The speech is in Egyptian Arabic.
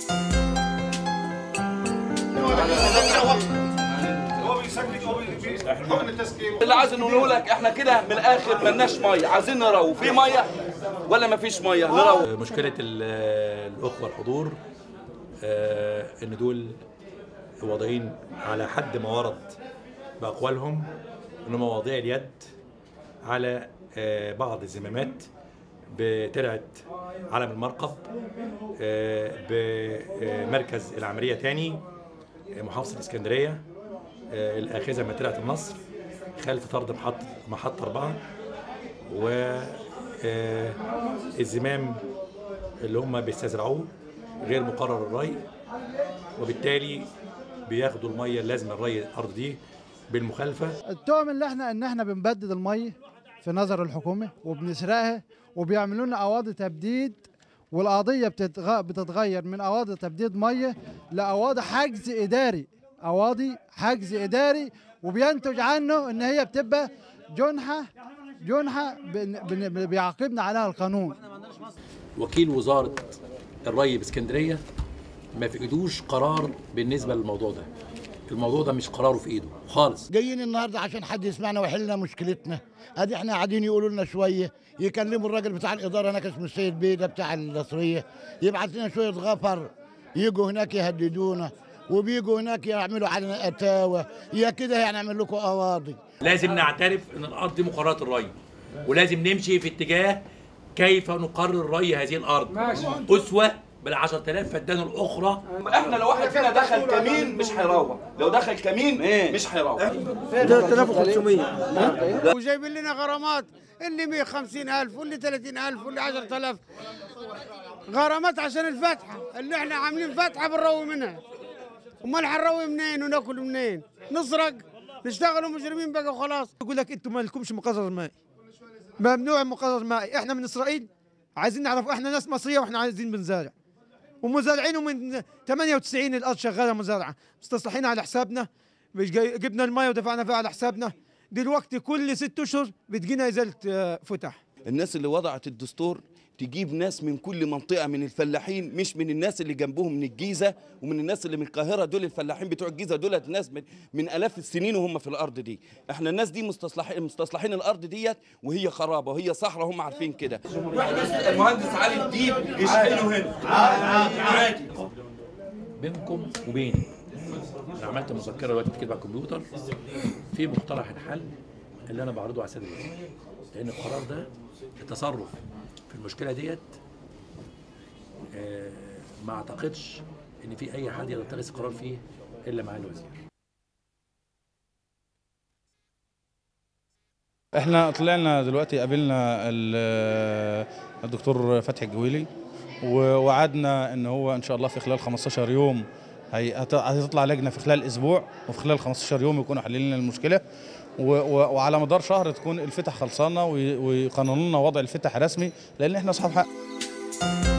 اللي عايز نقوله لك احنا كده من الاخر ملناش ميه عايزين نروي في ميه ولا مفيش ميه نروي مشكلة ال- الأخوة الحضور آه، إن دول واضعين على حد ما ورد بأقوالهم إن مواضيع اليد على آه، بعض الزمامات بترعة علم المرقب آه، بمركز العملية تاني آه، محافظة الإسكندرية آه، الآخذة من ترعة النصر خلف طرد محطة محطة أربعة و آه، الزمام اللي هم بيستزرعوه غير مقرر الري وبالتالي بياخدوا الميه اللازمه الري الارض دي بالمخالفه التهم اللي احنا ان احنا بنبدد الميه في نظر الحكومه وبنسرقها وبيعملوا لنا قواضي تبديد والقضيه بتتغ... بتتغير من قواضي تبديد ميه لقواضي حجز اداري قواضي حجز اداري وبينتج عنه ان هي بتبقى جنحه جنحه بن... بن... بيعاقبنا عليها القانون وكيل وزاره الري باسكندريه ما في ايدوش قرار بالنسبه للموضوع ده الموضوع ده مش قراره في ايده خالص جايين النهارده عشان حد يسمعنا ويحل لنا مشكلتنا ادي احنا قاعدين يقولوا لنا شويه يكلموا الراجل بتاع الاداره هناك اسمه السيد بيه ده بتاع النصريه يبعت لنا شويه غفر يجوا هناك يهددونا وبيجوا هناك يعملوا علينا اتاوه يا كده يعني نعمل لكم قواضي لازم نعترف ان الارض دي مقررات الري ولازم نمشي في اتجاه كيف نقرر ري هذه الارض اسوه بال 10000 فدان الاخرى احنا لو واحد فينا دخل كمين مش هيروح لو دخل كمين مش هيروح 3500 وجايبين لنا غرامات اللي 150000 واللي 30000 واللي 10000 غرامات عشان الفتحه اللي احنا عاملين فتحه بنروي منها امال هنروي منين وناكل منين نسرق نشتغلوا مجرمين بقى وخلاص يقول لك انتم ما لكمش مقرر مائي ممنوع مقرر مائي احنا من اسرائيل عايزين نعرف احنا ناس مصريه واحنا عايزين بنزارع ومزارعين ومن 98 الارض شغاله مزارعه مستصلحين على حسابنا مش جاي جبنا الميه ودفعنا فيها على حسابنا دلوقتي كل ست اشهر بتجينا ازاله آه، فتح الناس اللي وضعت الدستور تجيب ناس من كل منطقة من الفلاحين مش من الناس اللي جنبهم من الجيزة ومن الناس اللي من القاهرة دول الفلاحين بتوع الجيزة دول ناس من, من آلاف السنين وهم في الأرض دي احنا الناس دي مستصلحين مستصلحين الأرض ديت وهي خرابة وهي صحراء هم عارفين كده المهندس علي الديب يشحنه هنا عادي بينكم وبيني انا عملت مذكره دلوقتي بتكتب على الكمبيوتر في مقترح الحل اللي انا بعرضه على الساده الوزراء لان القرار ده التصرف في المشكله ديت آه، ما اعتقدش ان في اي حد يقدر يتخذ قرار فيه الا مع الوزير احنا طلعنا دلوقتي قابلنا ال- الدكتور فتحي الجويلي ووعدنا ان هو ان شاء الله في خلال 15 يوم هي- هت- هتطلع لجنه في خلال اسبوع وفي خلال 15 يوم يكونوا حللين لنا المشكله و- و- وعلى مدار شهر تكون الفتح خلصانه وي- ويقننوا لنا وضع الفتح رسمي لان احنا اصحاب حق